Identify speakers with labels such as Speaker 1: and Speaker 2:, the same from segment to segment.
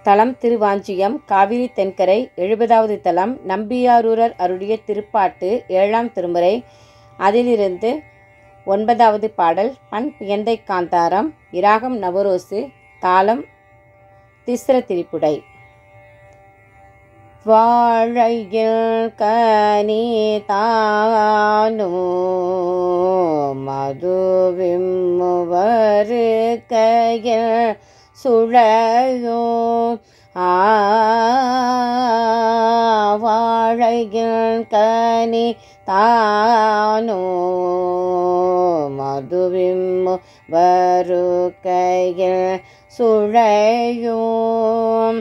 Speaker 1: தலம் திருவாஞ்சியம் காவிரி தென்கரை எழுபதாவது தலம் நம்பியாரூரர் அருளிய திருப்பாட்டு ஏழாம் திருமுறை அதிலிருந்து ஒன்பதாவது பாடல் பண் பியந்தை காந்தாரம் இராகம் நவரோசு தாளம் திஸ்ர திரிப்புடை வாழையில் கனி தானோ மதுவிம்முவரு கையில் சுழையோ வாழையில் கனி தானோ மதுவிம்மு வருக்கையில் சுழையும்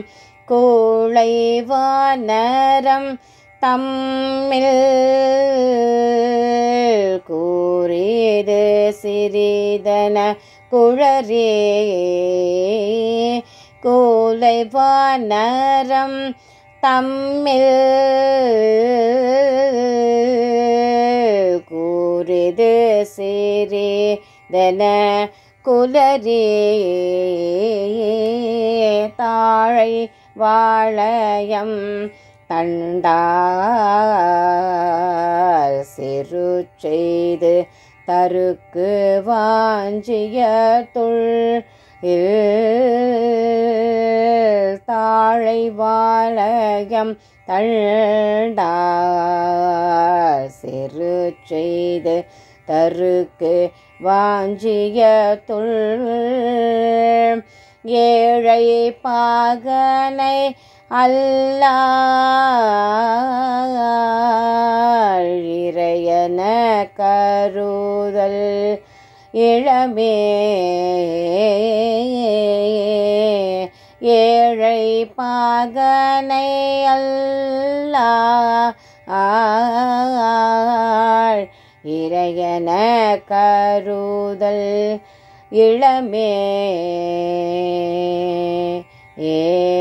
Speaker 1: கூளைவானரம் தம்மில் கூறிது சிறிதன குழரே கூலைவானரம் தம்மில் கூறிது சிறிதன குலரே தாழை வாழயம் தண்டால் சிறு செய்து தருக்கு வாஞ்சிய துள் தாழை வாழயம் தண்டால் சிறு செய்து தருக்கு வாஞ்சிய துள் ஏழை பாகனை அல்லாழையன கருதல் இளமே ஏழை பாகனை அல்லா இறையன கருதல் இளமே ஏ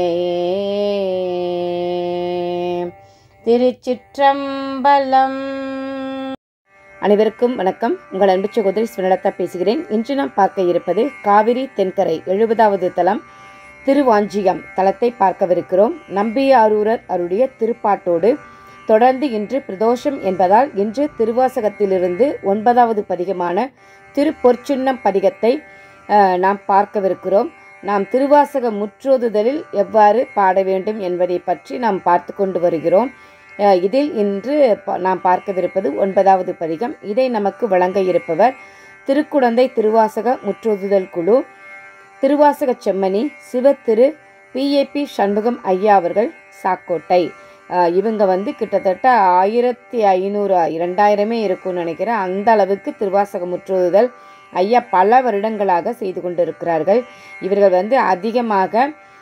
Speaker 1: திருச்சிற்றம்பலம் அனைவருக்கும் வணக்கம் உங்கள் அன்பு சகோதரி சுனலதா பேசுகிறேன் இன்று நாம் பார்க்க இருப்பது காவிரி தென்கரை எழுபதாவது தலம் திருவாஞ்சியம் தலத்தை பார்க்கவிருக்கிறோம் நம்பியாரூரர் அருடைய திருப்பாட்டோடு தொடர்ந்து இன்று பிரதோஷம் என்பதால் இன்று திருவாசகத்திலிருந்து ஒன்பதாவது பதிகமான திருப்பொற்சின்னம் பதிகத்தை நாம் பார்க்கவிருக்கிறோம் நாம் திருவாசக முற்றோதுதலில் எவ்வாறு பாட வேண்டும் என்பதை பற்றி நாம் பார்த்து கொண்டு வருகிறோம் இதில் இன்று நாம் பார்க்கவிருப்பது ஒன்பதாவது பதிகம் இதை நமக்கு வழங்க இருப்பவர் திருக்குடந்தை திருவாசக முற்றோதுதல் குழு திருவாசக செம்மணி சிவத்திரு பிஏபி சண்முகம் ஐயா அவர்கள் சாக்கோட்டை இவங்க வந்து கிட்டத்தட்ட ஆயிரத்தி ஐநூறு இரண்டாயிரமே இருக்கும்னு நினைக்கிறேன் அந்த அளவுக்கு திருவாசக முற்றுதல் ஐயா பல வருடங்களாக செய்து கொண்டிருக்கிறார்கள் இவர்கள் வந்து அதிகமாக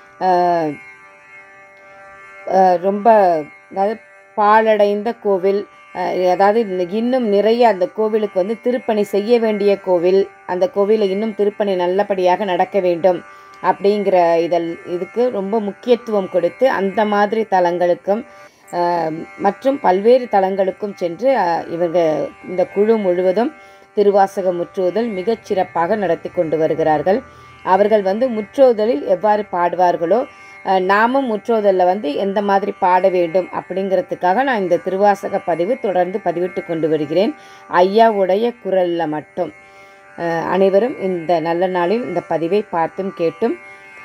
Speaker 1: ரொம்ப அதாவது பாலடைந்த கோவில் அதாவது இன்னும் நிறைய அந்த கோவிலுக்கு வந்து திருப்பணி செய்ய வேண்டிய கோவில் அந்த கோவிலில் இன்னும் திருப்பணி நல்லபடியாக நடக்க வேண்டும் அப்படிங்கிற இதல் இதுக்கு ரொம்ப முக்கியத்துவம் கொடுத்து அந்த மாதிரி தலங்களுக்கும் மற்றும் பல்வேறு தலங்களுக்கும் சென்று இவங்க இந்த குழு முழுவதும் திருவாசக முற்றுதல் மிகச் சிறப்பாக நடத்தி கொண்டு வருகிறார்கள் அவர்கள் வந்து முற்றோதலில் எவ்வாறு பாடுவார்களோ நாமும் முற்றோதலில் வந்து எந்த மாதிரி பாட வேண்டும் அப்படிங்கிறதுக்காக நான் இந்த திருவாசக பதிவு தொடர்ந்து பதிவிட்டு கொண்டு வருகிறேன் ஐயாவுடைய குரலில் மட்டும் அனைவரும் இந்த நல்ல நாளில் இந்த பதிவை பார்த்தும் கேட்டும்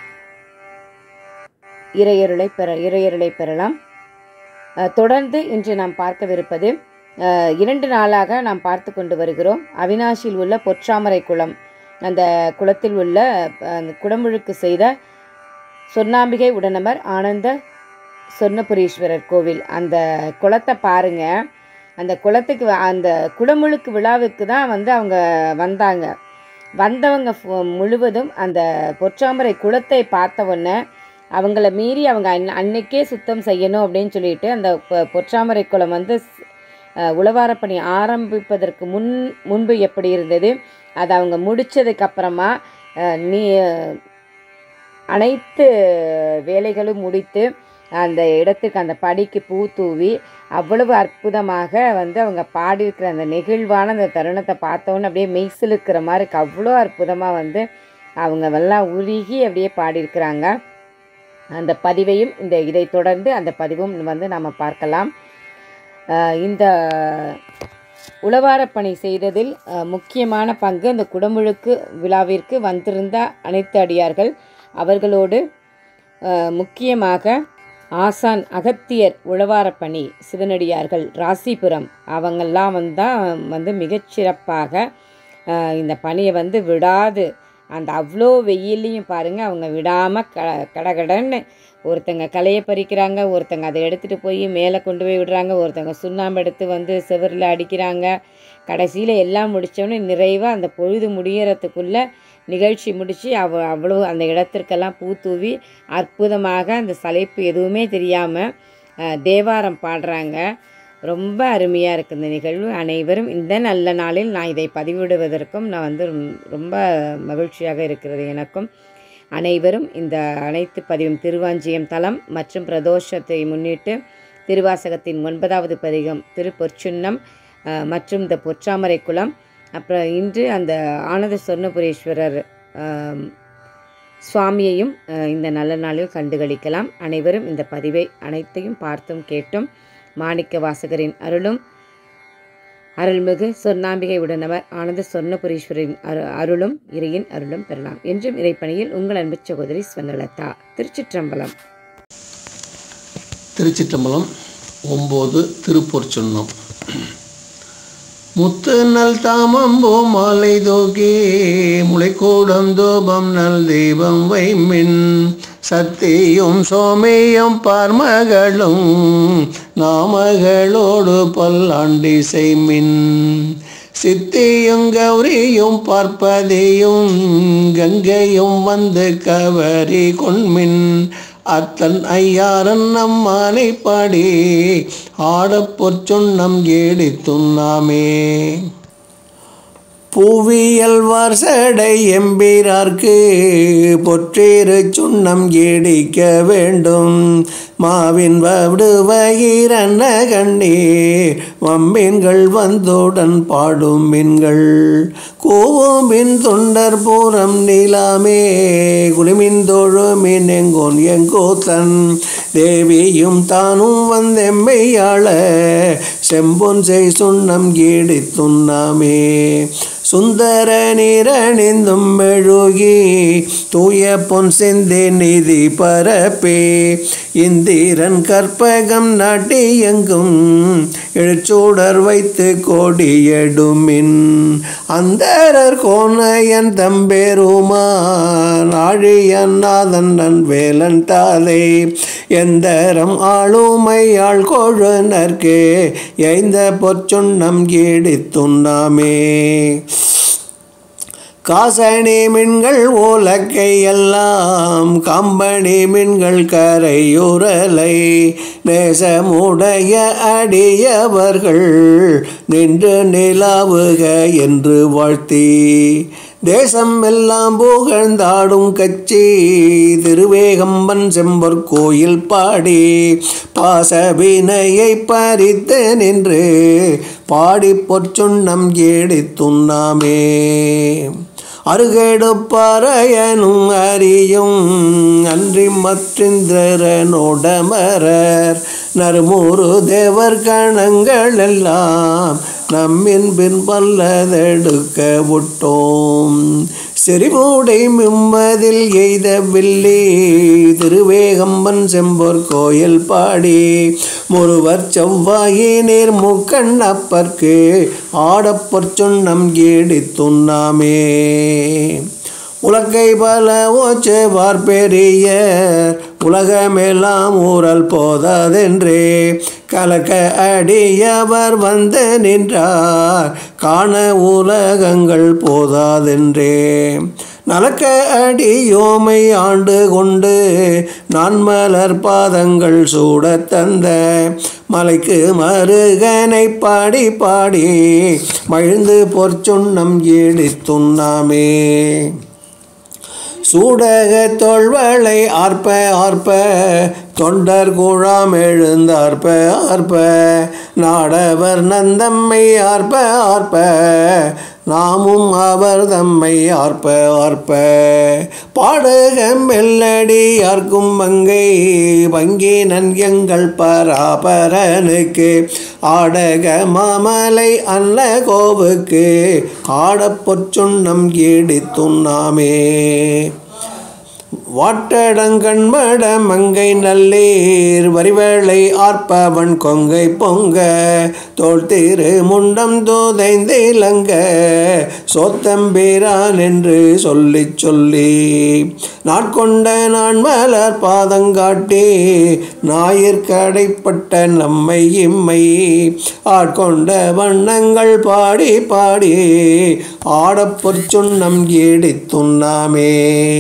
Speaker 1: இறையருளை பெற இறையருளை பெறலாம் தொடர்ந்து இன்று நாம் பார்க்கவிருப்பது இரண்டு நாளாக நாம் பார்த்து கொண்டு வருகிறோம் அவினாஷியில் உள்ள பொற்றாமரை குளம் அந்த குளத்தில் உள்ள அந்த குடமுழுக்கு செய்த சொன்னாம்பிகை உடனமர் ஆனந்த சொர்ணபுரீஸ்வரர் கோவில் அந்த குளத்தை பாருங்க அந்த குளத்துக்கு அந்த குடமுழுக்கு விழாவுக்கு தான் வந்து அவங்க வந்தாங்க வந்தவங்க முழுவதும் அந்த பொற்றாமரை குளத்தை பார்த்த உடனே அவங்கள மீறி அவங்க அன் அன்னைக்கே சுத்தம் செய்யணும் அப்படின்னு சொல்லிட்டு அந்த பொற்றாமரை குளம் வந்து உழவாரப்பணி ஆரம்பிப்பதற்கு முன் முன்பு எப்படி இருந்தது அதை அவங்க முடித்ததுக்கு அப்புறமா நீ அனைத்து வேலைகளும் முடித்து அந்த இடத்துக்கு அந்த படிக்கு பூ தூவி அவ்வளவு அற்புதமாக வந்து அவங்க பாடியிருக்கிற அந்த நெகிழ்வான அந்த தருணத்தை பார்த்தோன்னு அப்படியே மெய்சிலுக்கிற மாதிரி இருக்கு. அவ்வளோ அற்புதமாக வந்து அவங்க எல்லாம் உருகி அப்படியே பாடியிருக்கிறாங்க அந்த பதிவையும் இந்த இதை தொடர்ந்து அந்த பதிவும் வந்து நாம் பார்க்கலாம் அஹ் இந்த உளவாரப் பணி செய்ததில் அஹ், முக்கியமான பங்கு அந்த குடமுழுக்கு விழாவிற்கு வந்திருந்த அனைத்து அடியார்கள் அவர்களோடு அஹ், முக்கியமாக ஆசான் அகத்தியர் உழவாரப் பணி சிவனடியார்கள் ராசிபுரம் அவங்கெல்லாம் வந்தால் வந்து மிகச்சிறப்பாக அஹ், இந்த பணியை வந்து விடாது அந்த அவ்வளோ வெயிலையும் பாருங்கள் அவங்க விடாமல் க கடகடன்னு ஒருத்தங்க களையை பறிக்கிறாங்க ஒருத்தங்க அதை எடுத்துகிட்டு போய் மேலே கொண்டு போய் விடுறாங்க ஒருத்தங்க சுண்ணாம்பு எடுத்து வந்து செவரில் அடிக்கிறாங்க கடைசியில் எல்லாம் முடித்தோடனே நிறைவாக அந்த பொழுது முடியறதுக்குள்ளே நிகழ்ச்சி முடித்து அவ அவ்வளோ அந்த இடத்திற்கெல்லாம் பூ தூவி அற்புதமாக அந்த சளைப்பு எதுவுமே தெரியாமல் தேவாரம் பாடுறாங்க ரொம்ப அருமையாக இருக்குது இந்த நிகழ்வு அனைவரும் இந்த நல்ல நாளில் நான் இதை பதிவிடுவதற்கும் நான் வந்து ரொம்ப- ரொம்ப மகிழ்ச்சியாக இருக்கிறது எனக்கும் அனைவரும் இந்த அனைத்து பதிவும் திருவாஞ்சியம் தலம் மற்றும் பிரதோஷத்தை முன்னிட்டு திருவாசகத்தின் ஒன்பதாவது பதிகம் திருப்பொற்சுன்னம் அஹ், மற்றும் இந்த பொற்றாமரை குளம் அப்புறம் இன்று அந்த ஆனந்த சொர்ணபுரீஸ்வரர் அஹ், சுவாமியையும் அஹ், இந்த நல்ல நாளில் கண்டுகளிக்கலாம் அனைவரும் இந்த பதிவை அனைத்தையும் பார்த்தும் கேட்டும் மாணிக்க வாசகரின் அருளும் அருள்மிகு சொர்ணாம்பிகை உடனவர் ஆனந்த சொர்ணபுரீஸ்வரின் அரு அருளும் இறையின் அருளும் பெறலாம் என்றும் இறைப்பணியில் உங்கள் அன்பு சகோதரி ஸ்வர்ணலதா திருச்சிற்றம்பலம்
Speaker 2: திருச்சிற்றம்பலம் ஒம்பது திருப்பூர் சொன்னோம் முத்து நல் தாமம் மாலை தோகி முளைக்கூடம் தூபம் நல் தெய்வம் வைமின் சத்தியும் சோமையும் பார்மகளும் நாமகளோடு பல்லாண்டி செய்மின் சித்தியும் கௌரியும் பார்ப்பதியும் கங்கையும் வந்து கவரி கொண்மின் அத்தன் ஐயாரன் நம்மானை பாடி ஆடப்பொற் சொன்னம் ஏடித்துண்ணாமே பூவியல் வார்சடை எம்பிரார்க்கு பொற்றேறு சுண்ணம் ஏடிக்க வேண்டும் மாவின் வடுவகிரன்ன கண்ணீர் வம்பீன்கள் வந்தோடன் பாடும் மீன்கள் கூவும் மின் தொண்டர் பூரம் நீலாமே குளிமின் தோழுமின் எங்கோன் எங்கோத்தன் தேவியும் தானும் வந்தெம்மையாள செம்பொன் செய் சுண்ணம் ஏடித்துண்ணாமே சுந்தர நீரணிந்தும் மெழுகி தூய பொன் சிந்தி நிதி பரப்பே இந்திரன் கற்பகம் நாட்டி எங்கும் எழுச்சூடர் வைத்து கோடியடுமின் அந்தரர் கோணையன் தம்பேருமான் ஆழியன் நாதன் நன் வேலன் தாதை எந்தரம் ஆளுமையாள் கொழுநர்க்கே எய்ந்த பொற்சுண்ணம் ஏடித்துண்ணாமே காசணி மீன்கள் ஓலக்கை எல்லாம் கம்பணி மீன்கள் கரையுரலை நேசமுடைய அடியவர்கள் நின்று நிலாவுக என்று வாழ்த்தி தேசம் எல்லாம் புகழ்ந்தாடும் கட்சி திருவேகம்பன் செம்பொற் கோயில் பாடி பாசவினையை பறித்து நின்று பாடி பொற்சுண்ணம் ஏடித்துண்ணாமே அருகெடுப்பாரையனும் அறியும் அன்றி மற்றிந்திரனோடமரர் நறுமூறு தேவர் கணங்கள் எல்லாம் நம்மின் பின் பல்லதெடுக்க விட்டோம் செறிமூடை மிம்மதில் எய்த வில்லி திருவேகம்பன் செம்பொர் கோயில் பாடி முருவர் செவ்வாயினீர் முக்கண் அப்பற்கு ஆடப்பொற் சொன்னம் ஏடித்துண்ணாமே உலக்கை பல ஓச்சு பார்ப்பெரியர் உலகமெல்லாம் ஊரல் போதாதென்றே கலக்க அடியவர் வந்து நின்றார் காண உலகங்கள் போதாதென்றே நலக்க அடியோமை ஆண்டு கொண்டு நான் மலர் பாதங்கள் சூடத் தந்த மலைக்கு மருகனை பாடி பாடி மகிழ்ந்து பொற்சுண்ணம் ஏடித்துண்ணாமே சூடக தொல்வளை ஆர்ப்ப ஆர்ப்ப தொண்டர் கூழாம் எழுந்தார்ப்ப ஆர்ப்ப நாடவர் நந்தம்மை ஆர்ப்ப ஆர்ப்ப நாமும் அவர் தம்மை ஆர்ப்ப ஆர்ப்ப பாடக மெல்லடி யார்க்கும் மங்கை வங்கி நன்யங்கள் பராபரனுக்கு ஆடக மாமலை அல்ல கோவுக்கு ஆடப் பொற்சுண்ணம் ஈடித்துண்ணாமே வாட்டடங்கண்மட மங்கை நல்லீர் வரிவேளை ஆர்ப்பவன் கொங்கை பொங்க தோல் திரு முண்டம் தோதைந்திலங்க சோத்தம்பீரான் என்று சொல்லி சொல்லி நாட்கொண்ட நான் மலர் பாதங்காட்டி ஞாயிற்கடைப்பட்ட நம்மை இம்மை ஆட்கொண்ட வண்ணங்கள் பாடி பாடி ஆடப் பொற்சுண்ணம் ஈடித்துண்ணாமே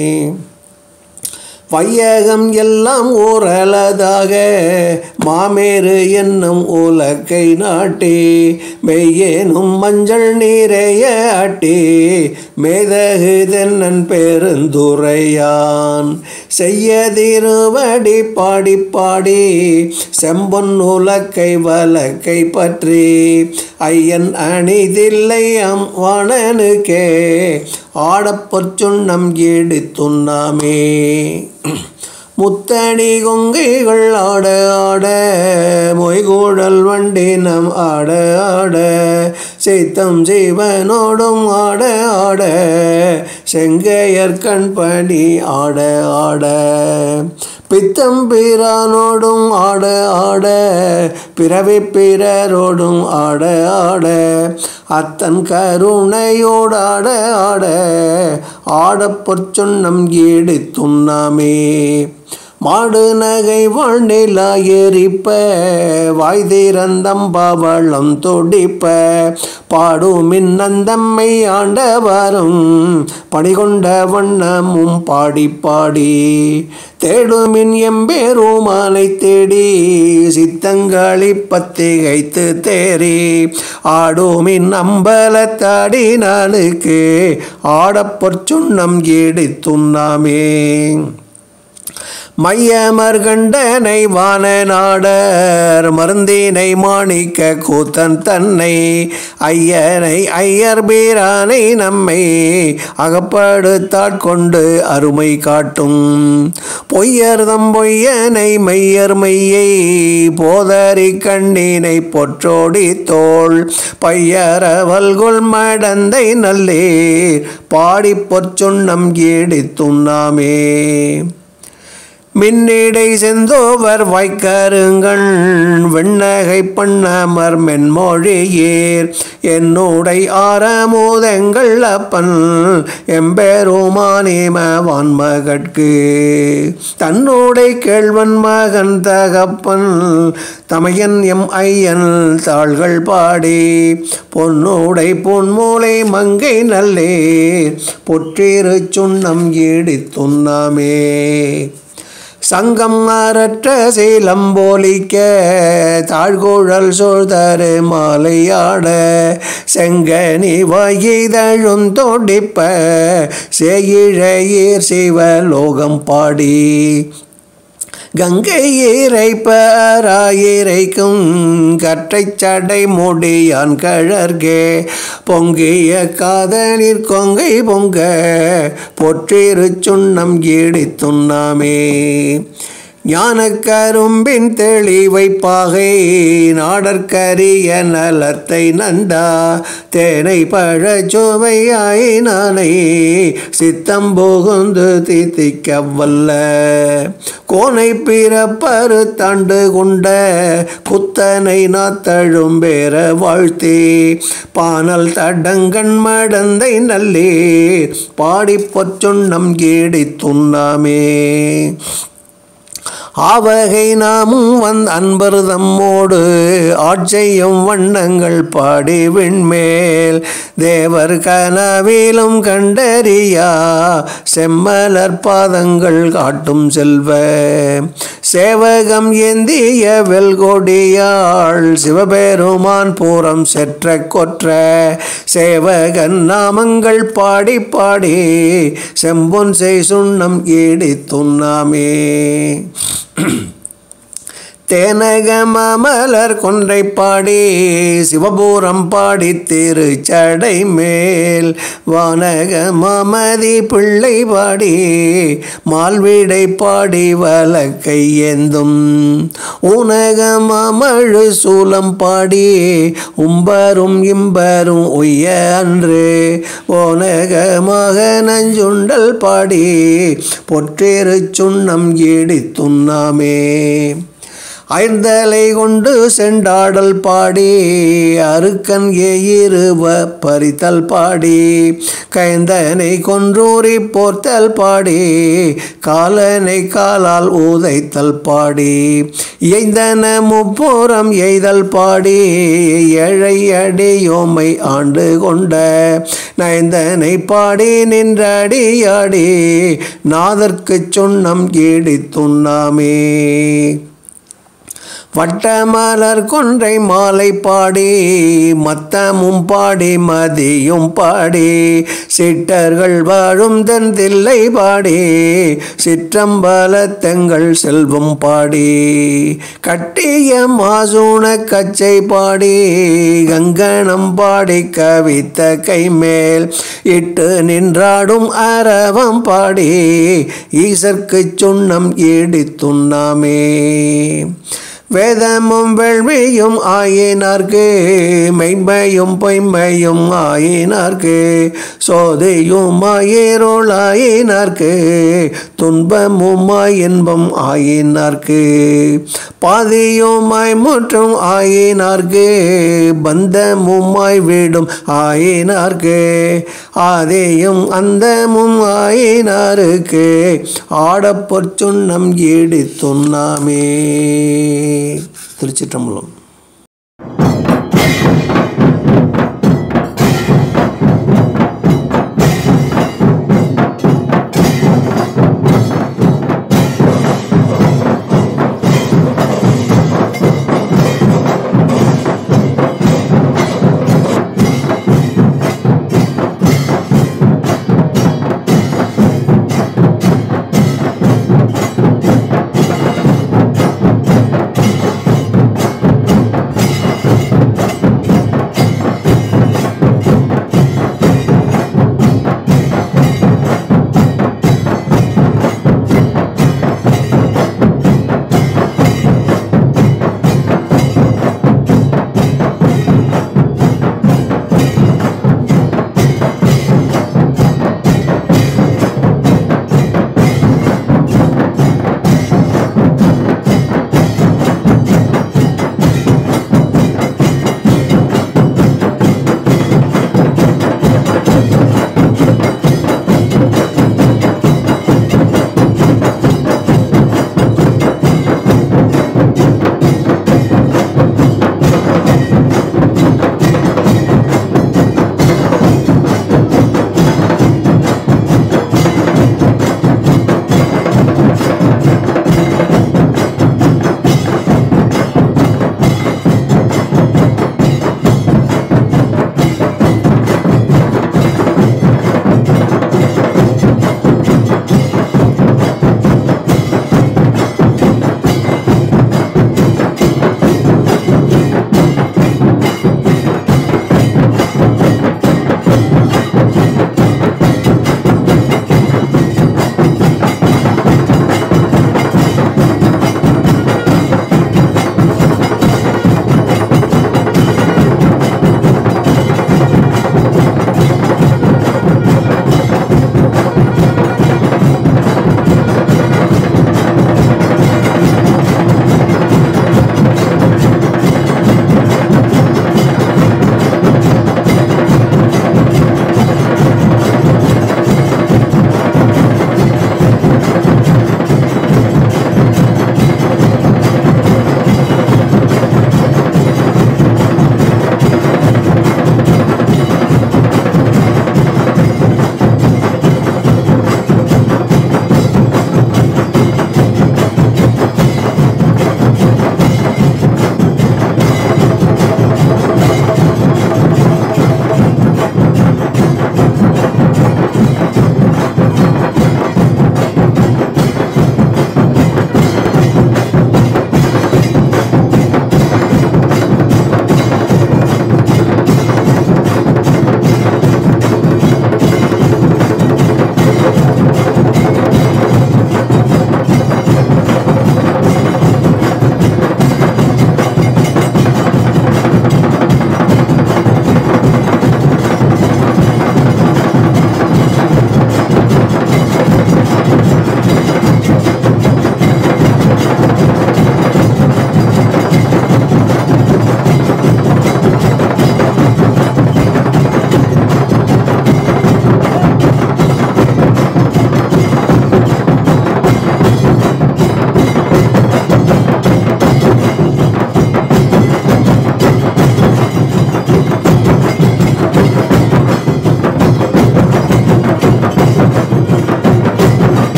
Speaker 2: வையகம் எல்லாம் ஊரலதாக மாமேறு என்னும் உலக்கை நாட்டி மெய்யேனும் மஞ்சள் நீரைய ஆட்டி மேதகு தென்னன் பெருந்துரையான் செய்ய திருவடி பாடி பாடி செம்பொன் உலக்கை வலக்கை பற்றி ஐயன் அணிதில்லை அம் வாணனுக்கே ஆடப்பொற்சுண்ணம் ஈடித்துண்ணாமே முத்தணி கொங்கைகள் ஆட ஆட மொய்கூடல் வண்டினம் ஆட ஆட சைத்தம் ஜீவனோடும் ஆட ஆட செங்கையற்கண் பணி ஆட ஆட பித்தம் பிரானோடும் ஆட ஆட பிறவி பிறரோடும் ஆட ஆட அத்தன் கருணையோடாட ஆட ஆடப் பொற்சொன்னம் ஈடித்துண்ணாமே மாடு நகை வாழ்நிலா எரிப்ப வாய் திறந்தம் பவளம் தொடிப்ப பாடுமின் நந்தம்மை ஆண்டவரும் பணிகொண்ட வண்ணமும் பாடி பாடி தேடுமின் எம்பெருமானை தேடி சித்தங்களி பத்திகைத்து தேறி ஆடுமின் அம்பலத்தாடி நாளுக்கு ஆடப்பொற்சுண்ணம் ஈடித்துண்ணாமே மையமர்கண்டனை வான நாடர் மருந்தினை மாணிக்க கூத்தன் தன்னை ஐயனை ஐயர் பீரானை நம்மை அகப்படுத்தாட்கொண்டு அருமை காட்டும் பொய்யர்தம் பொய்யனை மையர் மையை போதரி கண்ணினை பொற்றோடி தோள் பையரவல்குள் மடந்தை நல்லீர் பாடி பொற்சுண்ணம் ஈடித்துண்ணாமே மின்னிடை செந்தோவர் வாய்க்கருங்கள் வெண்ணகை பண்ணமர் மென்மொழியேர் என்னுடை ஆரமோதங்கள் அப்பன் எம்பெருமானேம வான்மகட்கு தன்னோடை கேள்வன் மகன் தகப்பன் தமையன் எம் ஐயன் தாள்கள் பாடி பொன்னோடை பொன்மூலை மங்கை நல்லேர் பொற்றிரு சுண்ணம் ஈடித்துண்ணாமே சங்கம் அறற்ற சீலம்போலிக்க தாழ்குழல் சூழ்தரு மாலையாட செங்கனி வயிதழும் தொடிப்ப சேயிழையீர் சிவலோகம் பாடி கங்கை இறைப்பராயிரைக்கும் கற்றை சடை முடியான் கழற்கே பொங்கிய காதலிற் கொங்கை பொங்க பொற்றிரு சுண்ணம் ஈடித்துண்ணாமே ஞானக்கரும்பின் தெளிவை பாகை நாடற்கரிய நலத்தை நந்தா தேனை பழச்சுவையாய் நானை சித்தம் புகுந்து தித்திக்க வல்ல கோனை பிறப்பரு தாண்டு கொண்ட குத்தனை நாத்தழும் பேர வாழ்த்தி பானல் தடங்கண் மடந்தை நல்லீர் பாடி பொற்சொன்னம் ஈடி துண்ணாமே ஆவகை நாமும் வந்த அன்பர் தம்மோடு ஆட்செய்யும் வண்ணங்கள் பாடி விண்மேல் தேவர் கனவிலும் கண்டறியா செம்மலர் பாதங்கள் காட்டும் செல்வ சேவகம் ஏந்திய வெல்கொடியாள் சிவபெருமான் பூரம் செற்ற கொற்ற சேவகன் நாமங்கள் பாடி பாடி செம்பொன் செய் சுண்ணம் ஈடி துண்ணாமே தேனக மாமலர் கொன்றை பாடி சிவபூரம் பாடி திருச்சடை மேல் வானக மாமதி பிள்ளை பாடி மால்வீடை பாடி வலக்கை ஏந்தும் ஊனக மாமழு சூலம் பாடி உம்பரும் இம்பரும் உய்ய அன்று ஓனகமாக நஞ்சுண்டல் பாடி பொற்றேறு சுண்ணம் ஈடி துண்ணாமே ஐந்தலை கொண்டு செண்டாடல் பாடி அருக்கன் ஏயிருவ பறித்தல் பாடி கைந்தனை கொன்றூரி போர்த்தல் பாடி காலனை காலால் ஊதைத்தல் பாடி எய்ந்தன முப்புறம் எய்தல் பாடி ஏழை அடியோமை ஆண்டு கொண்ட நயந்தனை பாடி நின்றடியாடி நாதற்குச் சொன்னம் ஈடி துண்ணாமே வட்டமலர் கொன்றை மாலை பாடி மத்தமும் பாடி மதியும் பாடி சிட்டர்கள் வாழும் தென் தில்லை பாடி சிற்றம்பலத்தங்கள் செல்வம் பாடி கட்டிய மாசூன கச்சை பாடி கங்கணம் பாடி கவித்த கைமேல் இட்டு நின்றாடும் அரவம் பாடி ஈசர்க்குச் சுண்ணம் ஈடி துண்ணாமே வேதமும் வெள்வியும் ஆயினார்க்கு மெய்மையும் பொய்மையும் ஆயினார்க்கு சோதையும் ஆயிரோள் ஆயினார்க்கு துன்பமுமாய் இன்பம் ஆயினார்க்கு பாதியுமாய் முற்றும் ஆயினார்க்கு பந்தமுமாய் வீடும் ஆயினார்க்கு ஆதியும் அந்தமும் ஆயினாருக்கு ஆடப்பொற் சுண்ணம் ஈடி துண்ணாமே திருச்சிற்றம்பலம்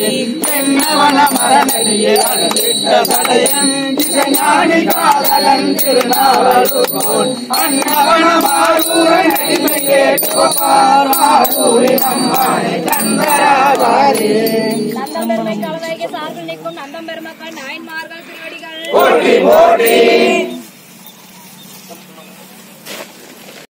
Speaker 3: என்னவன மரணடியே அழுதிட்ட சடையன் இசைஞானி காதலன் திருநாவலூர் அன்னவன மாறூரன் அடிமை கேட்டுவாரூரி நம்மானை கந்தராபாரி
Speaker 4: நந்தம் பெருமை கலவைக்கு சார்பில் நிற்கும் நந்தம் பெருமக்கள் நாயன்மார்கள் திருவடிகள்
Speaker 3: ஓடி ஓடி